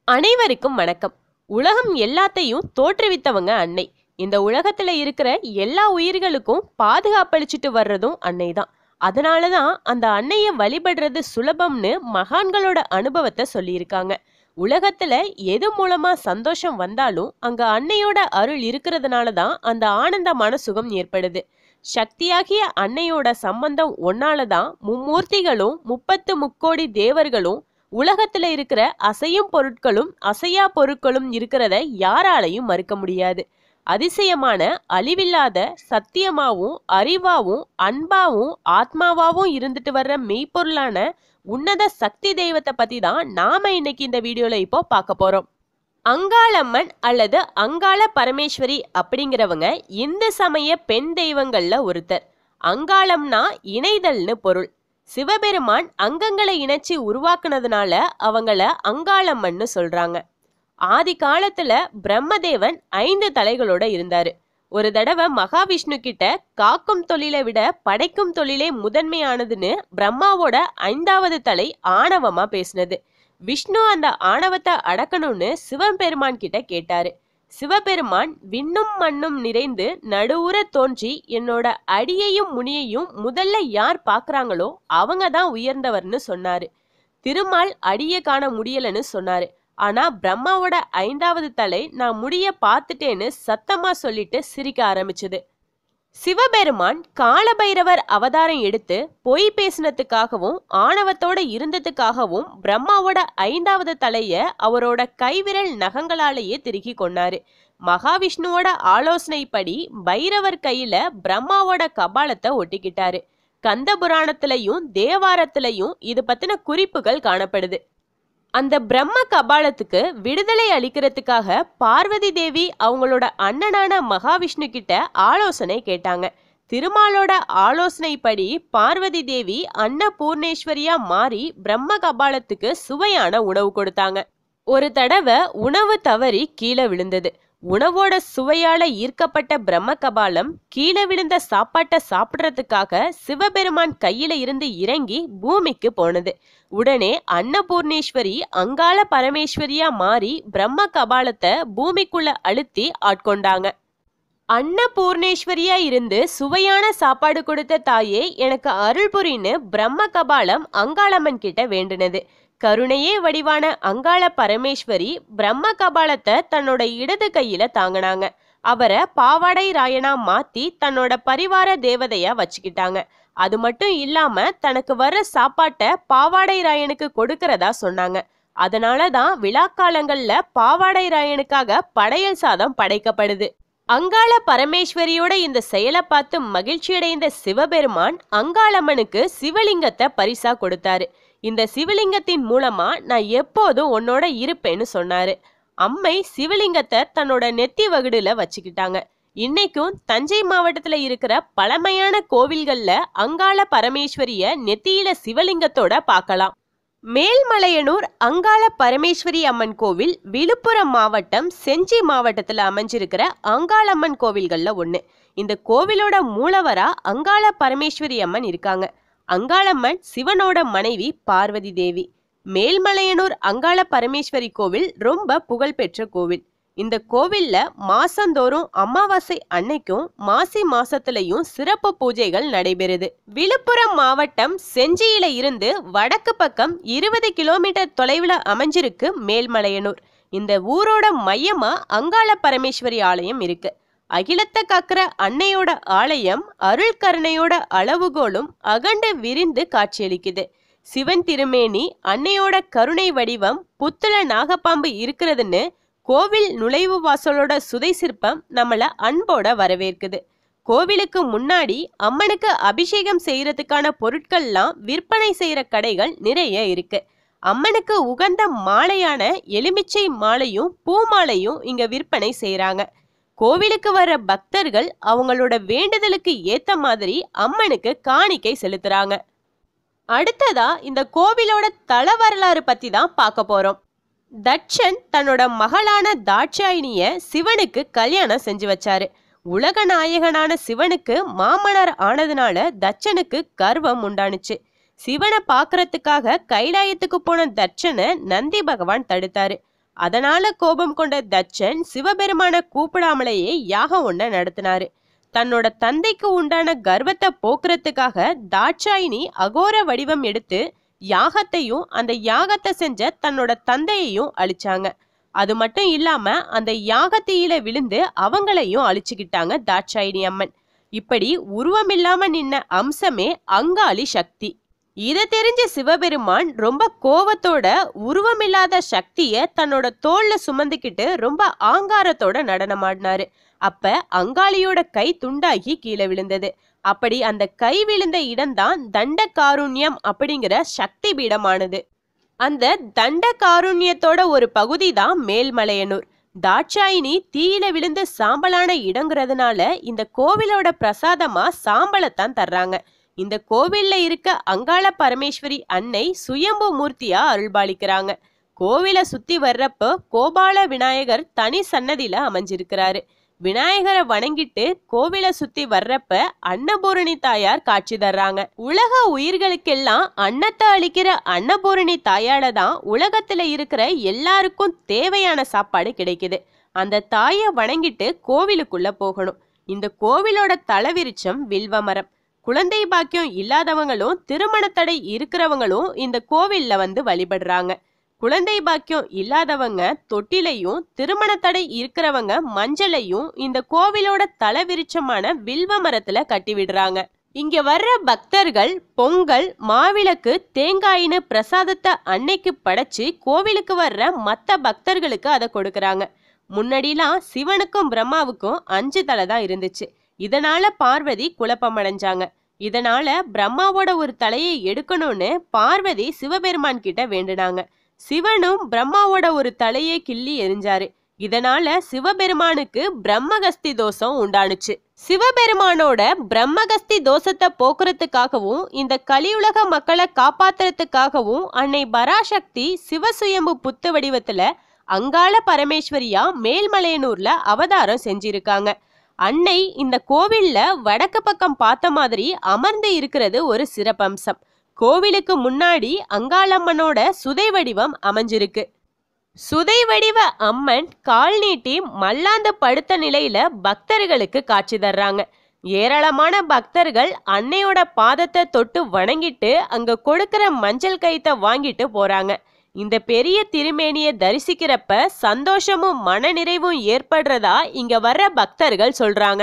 அனைவருக்கும் வணக்கம் உலகம் எல்லாத்தையும் தோற்றுவித்தவங்க அன்னை இந்த உலகத்துல இருக்கிற எல்லா உயிர்களுக்கும் பாதுகாப்பளிச்சுட்டு வர்றதும் அன்னை தான் அதனால தான் அந்த அன்னையை வழிபடுறது சுலபம்னு மகான்களோட அனுபவத்தை சொல்லியிருக்காங்க உலகத்துல எது மூலமா சந்தோஷம் வந்தாலும் அங்க அன்னையோட அருள் இருக்கிறதுனால தான் அந்த ஆனந்தமான சுகம் ஏற்படுது சக்தியாகிய அன்னையோட சம்பந்தம் ஒன்னால தான் மும்மூர்த்திகளும் முப்பத்து முக்கோடி தேவர்களும் உலகத்துல இருக்கிற அசையும் பொருட்களும் அசையா பொருட்களும் இருக்கிறத யாராலையும் மறுக்க முடியாது அதிசயமான அழிவில்லாத சத்தியமாவும் அறிவாவும் அன்பாவும் ஆத்மாவாவும் இருந்துட்டு வர்ற மெய்ப்பொருளான உன்னத சக்தி தெய்வத்தை பத்தி தான் நாம இன்னைக்கு இந்த வீடியோல இப்போ பார்க்க போறோம் அங்காளம்மன் அல்லது அங்காள பரமேஸ்வரி அப்படிங்கிறவங்க இந்து சமய பெண் தெய்வங்கள்ல ஒருத்தர் அங்காளம்னா இணைதல்னு பொருள் சிவபெருமான் அங்கங்களை இணைச்சு உருவாக்குனதுனால அவங்கள அங்காளம்மன்னு சொல்றாங்க ஆதி காலத்துல பிரம்மதேவன் ஐந்து தலைகளோட இருந்தாரு ஒரு தடவை மகாவிஷ்ணு கிட்ட காக்கும் தொழிலை விட படைக்கும் தொழிலே முதன்மையானதுன்னு பிரம்மாவோட ஐந்தாவது தலை ஆணவமா பேசினது விஷ்ணு அந்த ஆணவத்தை அடக்கணும்னு சிவபெருமான் கிட்ட கேட்டாரு சிவபெருமான் விண்ணும் மண்ணும் நிறைந்து நடுவுற தோன்றி என்னோட அடியையும் முனியையும் முதல்ல யார் பார்க்கறாங்களோ அவங்க தான் உயர்ந்தவர்னு சொன்னாரு திருமால் அடிய காண முடியலன்னு சொன்னாரு ஆனா பிரம்மாவோட ஐந்தாவது தலை நான் முடிய பார்த்துட்டேன்னு சத்தமா சொல்லிட்டு சிரிக்க ஆரம்பிச்சது சிவபெருமான் காலபைரவர் அவதாரம் எடுத்து பொய் பேசினதுக்காகவும் ஆணவத்தோட இருந்ததுக்காகவும் பிரம்மாவோட ஐந்தாவது தலைய அவரோட கைவிரல் நகங்களாலேயே திருக்கி கொண்டாரு மகாவிஷ்ணுவோட ஆலோசனைப்படி பைரவர் கையில பிரம்மாவோட கபாலத்தை ஒட்டிக்கிட்டாரு கந்த புராணத்திலையும் தேவாரத்திலையும் இது பத்தின குறிப்புகள் காணப்படுது அந்த பிரம்ம கபாலத்துக்கு விடுதலை அளிக்கிறதுக்காக பார்வதி தேவி அவங்களோட அண்ணனான மகாவிஷ்ணு கிட்ட ஆலோசனை கேட்டாங்க திருமாலோட ஆலோசனைப்படி பார்வதி தேவி அன்னபூர்ணேஸ்வரியா மாறி பிரம்ம கபாலத்துக்கு சுவையான உணவு கொடுத்தாங்க ஒரு தடவை உணவு தவறி கீழே விழுந்தது உணவோட சுவையால ஈர்க்கப்பட்ட பிரம்ம கபாலம் கீழே விழுந்த சாப்பாட்டை சாப்பிட்றதுக்காக சிவபெருமான் கையில இருந்து இறங்கி பூமிக்கு போனது உடனே அன்னபூர்ணேஸ்வரி அங்காள பரமேஸ்வரியா மாறி பிரம்ம கபாலத்தை பூமிக்குள்ள அழுத்தி ஆட்கொண்டாங்க அன்னபூர்ணேஸ்வரியா இருந்து சுவையான சாப்பாடு கொடுத்த தாயே எனக்கு அருள் புரின்னு பிரம்ம கபாலம் அங்காளம்மன் கிட்ட வேண்டுனது கருணையே வடிவான அங்காள பரமேஸ்வரி பிரம்ம கபாலத்தை தன்னோட இடது கையில தாங்கினாங்க அவரை பாவாடை ராயனா மாத்தி தன்னோட பரிவார தேவதையா வச்சுக்கிட்டாங்க அது மட்டும் இல்லாம தனக்கு வர்ற சாப்பாட்டை பாவாடை ராயனுக்கு கொடுக்கறதா சொன்னாங்க அதனால தான் விழாக்காலங்கள்ல பாவாடை ராயனுக்காக படையல் சாதம் படைக்கப்படுது அங்காள பரமேஸ்வரியோட இந்த செயலை பார்த்து மகிழ்ச்சியடைந்த சிவபெருமான் அங்காளம்மனுக்கு சிவலிங்கத்தை பரிசா கொடுத்தாரு இந்த சிவலிங்கத்தின் மூலமா நான் எப்போதும் உன்னோட இருப்பேன்னு சொன்னாரு அம்மை சிவலிங்கத்தை தன்னோட நெத்தி வகுடுல வச்சுக்கிட்டாங்க இன்னைக்கும் தஞ்சை மாவட்டத்துல இருக்கிற பழமையான கோவில்கள்ல அங்காள பரமேஸ்வரிய நெத்தியில சிவலிங்கத்தோட பார்க்கலாம் மேல்மலையனூர் அங்காள பரமேஸ்வரி அம்மன் கோவில் விழுப்புரம் மாவட்டம் செஞ்சி மாவட்டத்தில் அமைஞ்சிருக்கிற அங்காளம்மன் கோவில்கள்ல ஒன்று இந்த கோவிலோட மூலவரா அங்காள பரமேஸ்வரி அம்மன் இருக்காங்க அங்காளம்மன் சிவனோட மனைவி பார்வதி தேவி மேல்மலையனூர் அங்காள பரமேஸ்வரி கோவில் ரொம்ப புகழ்பெற்ற கோவில் இந்த கோவில்ல மாசந்தோறும் அமாவாசை அன்னைக்கும் மாசி மாசத்துலயும் சிறப்பு பூஜைகள் நடைபெறுது விழுப்புரம் மாவட்டம் செஞ்சியில இருந்து வடக்கு பக்கம் இருபது கிலோமீட்டர் தொலைவில் அமைஞ்சிருக்கு மேல்மலையனூர் இந்த ஊரோட மையமா அங்காள பரமேஸ்வரி ஆலயம் இருக்கு அகிலத்தை காக்கிற அன்னையோட ஆலயம் அருள் கருணையோட அளவுகோலும் அகண்ட விரிந்து காட்சியளிக்குது சிவன் திருமேனி அன்னையோட கருணை வடிவம் புத்துல நாகப்பாம்பு இருக்கிறதுன்னு கோவில் நுழைவு வாசலோட சுதை சிற்பம் நம்மள அன்போட வரவேற்குது கோவிலுக்கு முன்னாடி அம்மனுக்கு அபிஷேகம் செய்யறதுக்கான பொருட்கள்லாம் விற்பனை செய்யற கடைகள் நிறைய இருக்கு அம்மனுக்கு உகந்த மாலையான எலுமிச்சை மாலையும் பூ மாலையும் இங்க விற்பனை செய்யறாங்க கோவிலுக்கு வர பக்தர்கள் அவங்களோட வேண்டுதலுக்கு ஏத்த மாதிரி அம்மனுக்கு காணிக்கை செலுத்துறாங்க அடுத்ததா இந்த கோவிலோட தல வரலாறு பத்தி தான் பார்க்க போறோம் தட்சன் தன்னோட மகளான தாட்சாயினிய சிவனுக்கு கல்யாணம் செஞ்சு வச்சாரு உலக நாயகனான சிவனுக்கு மாமனார் ஆனதுனால தட்சனுக்கு கர்வம் உண்டானுச்சு சிவனை பார்க்கறதுக்காக கைலாயத்துக்கு போன தட்சனை நந்தி பகவான் தடுத்தாரு அதனால கோபம் கொண்ட தட்சன் சிவபெருமான கூப்பிடாமலேயே யாகம் ஒன்ன நடத்தினாரு தன்னோட தந்தைக்கு உண்டான கர்வத்தை போக்குறதுக்காக தாட்சாயினி அகோர வடிவம் எடுத்து யாகத்தையும் அந்த யாகத்தை செஞ்ச தன்னோட தந்தையையும் அழிச்சாங்க அது மட்டும் இல்லாம அந்த யாகத்தீயில விழுந்து அவங்களையும் அழிச்சுக்கிட்டாங்க தாட்சாயினி அம்மன் இப்படி உருவமில்லாம நின்ன அம்சமே அங்காளி சக்தி இதை தெரிஞ்ச சிவபெருமான் ரொம்ப கோவத்தோட உருவமில்லாத சக்திய தன்னோட தோல்ல சுமந்துக்கிட்டு ரொம்ப ஆங்காரத்தோட நடனமாடினாரு அப்ப அங்காளியோட கை துண்டாகி கீழே விழுந்தது அப்படி அந்த கை விழுந்த இடம்தான் தண்ட காருண்யம் அப்படிங்கிற சக்தி பீடமானது அந்த தண்ட காருண்யத்தோட ஒரு பகுதி தான் மேல்மலையனூர் தாட்சாயினி தீயில விழுந்து சாம்பலான இடங்கிறதுனால இந்த கோவிலோட பிரசாதமா சாம்பலைத்தான் தர்றாங்க இந்த கோவில்ல இருக்க அங்காள பரமேஸ்வரி அன்னை சுயம்பு மூர்த்தியா அருள்பாலிக்கிறாங்க கோவிலை சுத்தி வர்றப்போ கோபால விநாயகர் தனி சன்னதியில அமைஞ்சிருக்கிறாரு விநாயகரை வணங்கிட்டு கோவிலை சுத்தி வர்றப்ப அன்னபூரணி தாயார் காட்சி தர்றாங்க உலக உயிர்களுக்கெல்லாம் அன்னத்தை அளிக்கிற அன்னபூரணி தாயால தான் உலகத்துல இருக்கிற எல்லாருக்கும் தேவையான சாப்பாடு கிடைக்குது அந்த தாயை வணங்கிட்டு கோவிலுக்குள்ள போகணும் இந்த கோவிலோட தலவிருச்சம் வில்வ மரம் குழந்தை பாக்கியம் இல்லாதவங்களும் திருமண தடை இருக்கிறவங்களும் இந்த கோவில்ல வந்து வழிபடுறாங்க குழந்தை பாக்கியம் இல்லாதவங்க தொட்டிலையும் திருமண தடை இருக்கிறவங்க மஞ்சளையும் இந்த கோவிலோட தலவிருச்சமான வில்வ மரத்துல கட்டி விடுறாங்க இங்க வர்ற பக்தர்கள் பொங்கல் மாவிளக்கு தேங்காயின்னு பிரசாதத்தை அன்னைக்கு படைச்சு கோவிலுக்கு வர்ற மத்த பக்தர்களுக்கு அதை கொடுக்கறாங்க முன்னாடிலாம் சிவனுக்கும் பிரம்மாவுக்கும் அஞ்சு தலை தான் இருந்துச்சு இதனால பார்வதி குழப்பமடைஞ்சாங்க இதனால பிரம்மாவோட ஒரு தலையை எடுக்கணும்னு பார்வதி சிவபெருமான் கிட்ட வேண்டுனாங்க சிவனும் பிரம்மாவோட ஒரு தலையை கிள்ளி எரிஞ்சாரு இதனால சிவபெருமானுக்கு பிரம்மகஸ்தி தோஷம் உண்டானுச்சு சிவபெருமானோட பிரம்மகஸ்தி தோஷத்தை போக்குறதுக்காகவும் இந்த கலியுலக மக்களை காப்பாத்துறதுக்காகவும் அன்னை பராசக்தி சிவசுயம்பு புத்து வடிவத்துல அங்காள பரமேஸ்வரியா மேல்மலையனூர்ல அவதாரம் செஞ்சிருக்காங்க அன்னை இந்த கோவில்ல வடக்கு பக்கம் பார்த்த மாதிரி அமர்ந்து இருக்கிறது ஒரு சிறப்பம்சம் கோவிலுக்கு முன்னாடி அங்காளம்மனோட சுதை வடிவம் அமைஞ்சிருக்கு சுதை வடிவ அம்மன் கால் நீட்டி மல்லாந்து படுத்த நிலையில பக்தர்களுக்கு காட்சி தர்றாங்க ஏராளமான பக்தர்கள் அன்னையோட பாதத்தை தொட்டு வணங்கிட்டு அங்க கொடுக்கிற மஞ்சள் கைத்தை வாங்கிட்டு போறாங்க இந்த பெரிய திருமேனியை தரிசிக்கிறப்ப சந்தோஷமும் மனநிறைவும் ஏற்படுறதா இங்க வர்ற பக்தர்கள் சொல்றாங்க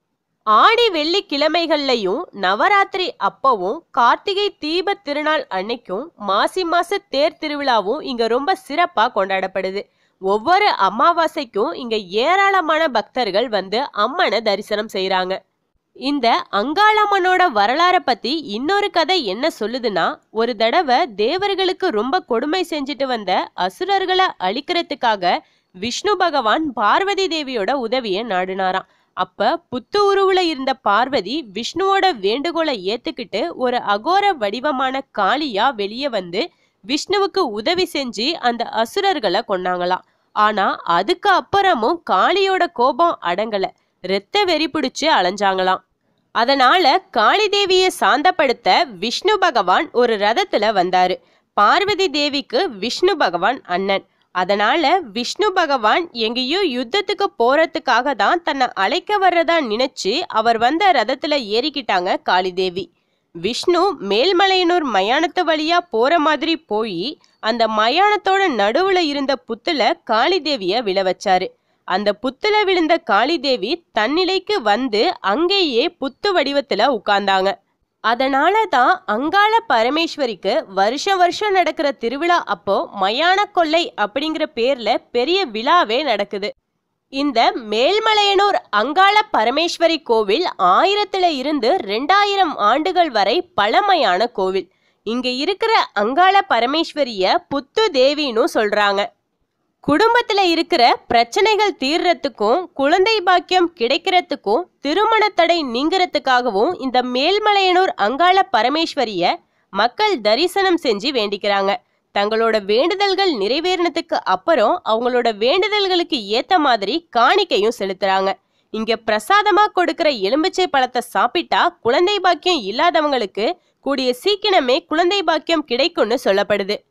ஆடி வெள்ளி கிழமைகள்லையும் நவராத்திரி அப்பவும் கார்த்திகை தீப திருநாள் அன்னைக்கும் மாசி மாச தேர் திருவிழாவும் இங்க ரொம்ப சிறப்பா கொண்டாடப்படுது ஒவ்வொரு அமாவாசைக்கும் இங்க ஏராளமான பக்தர்கள் வந்து அம்மனை தரிசனம் செய்றாங்க இந்த அங்காளம்மனோட வரலாறை பத்தி இன்னொரு கதை என்ன சொல்லுதுன்னா ஒரு தடவை தேவர்களுக்கு ரொம்ப கொடுமை செஞ்சுட்டு வந்த அசுரர்களை அழிக்கிறதுக்காக விஷ்ணு பகவான் பார்வதி தேவியோட உதவியை நாடினாராம் அப்ப புத்து உருவுல இருந்த பார்வதி விஷ்ணுவோட வேண்டுகோளை ஏத்துக்கிட்டு ஒரு அகோர வடிவமான காளியா வெளியே வந்து விஷ்ணுவுக்கு உதவி செஞ்சு அந்த அசுரர்களை கொன்னாங்களாம் ஆனா அதுக்கு அப்புறமும் காளியோட கோபம் அடங்கல இரத்த வெறி பிடிச்சு அலைஞ்சாங்களாம் அதனால காளி தேவியை சாந்தப்படுத்த விஷ்ணு பகவான் ஒரு ரதத்துல வந்தாரு பார்வதி தேவிக்கு விஷ்ணு பகவான் அண்ணன் அதனால விஷ்ணு பகவான் எங்கேயோ யுத்தத்துக்கு போறதுக்காக தான் தன்னை அழைக்க வர்றதா நினைச்சு அவர் வந்த ரதத்துல ஏறிக்கிட்டாங்க காளி தேவி விஷ்ணு மேல்மலையனூர் மயானத்து வழியா போற மாதிரி போய் அந்த மயானத்தோட நடுவுல இருந்த புத்துல காளி தேவிய விழ வச்சாரு அந்த புத்துல விழுந்த காளி தேவி தன்னிலைக்கு வந்து அங்கேயே புத்து வடிவத்துல உட்கார்ந்தாங்க அதனால தான் அங்காள பரமேஸ்வரிக்கு வருஷம் வருஷம் நடக்கிற திருவிழா அப்போ மயான கொள்ளை அப்படிங்கிற பேர்ல பெரிய விழாவே நடக்குது இந்த மேல்மலையனூர் அங்காள பரமேஸ்வரி கோவில் ஆயிரத்துல இருந்து ரெண்டாயிரம் ஆண்டுகள் வரை பழமையான கோவில் இங்க இருக்கிற அங்காள பரமேஸ்வரிய புத்து தேவின்னு சொல்றாங்க குடும்பத்துல இருக்கிற பிரச்சனைகள் தீர்றதுக்கும் குழந்தை பாக்கியம் கிடைக்கிறதுக்கும் திருமண தடை நீங்கிறதுக்காகவும் இந்த மேல்மலையனூர் அங்காள பரமேஸ்வரிய மக்கள் தரிசனம் செஞ்சு வேண்டிக்கிறாங்க தங்களோட வேண்டுதல்கள் நிறைவேறினதுக்கு அப்புறம் அவங்களோட வேண்டுதல்களுக்கு ஏத்த மாதிரி காணிக்கையும் செலுத்துறாங்க இங்க பிரசாதமா கொடுக்கிற எலும்பிச்சை பழத்தை சாப்பிட்டா குழந்தை பாக்கியம் இல்லாதவங்களுக்கு கூடிய சீக்கிரமே குழந்தை பாக்கியம் கிடைக்கும்னு சொல்லப்படுது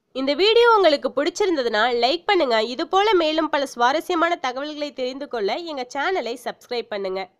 இந்த வீடியோ உங்களுக்கு பிடிச்சிருந்ததுன்னா லைக் பண்ணுங்க இது போல மேலும் பல சுவாரஸ்யமான தகவல்களை தெரிந்து கொள்ள எங்க சேனலை சப்ஸ்கிரைப் பண்ணுங்க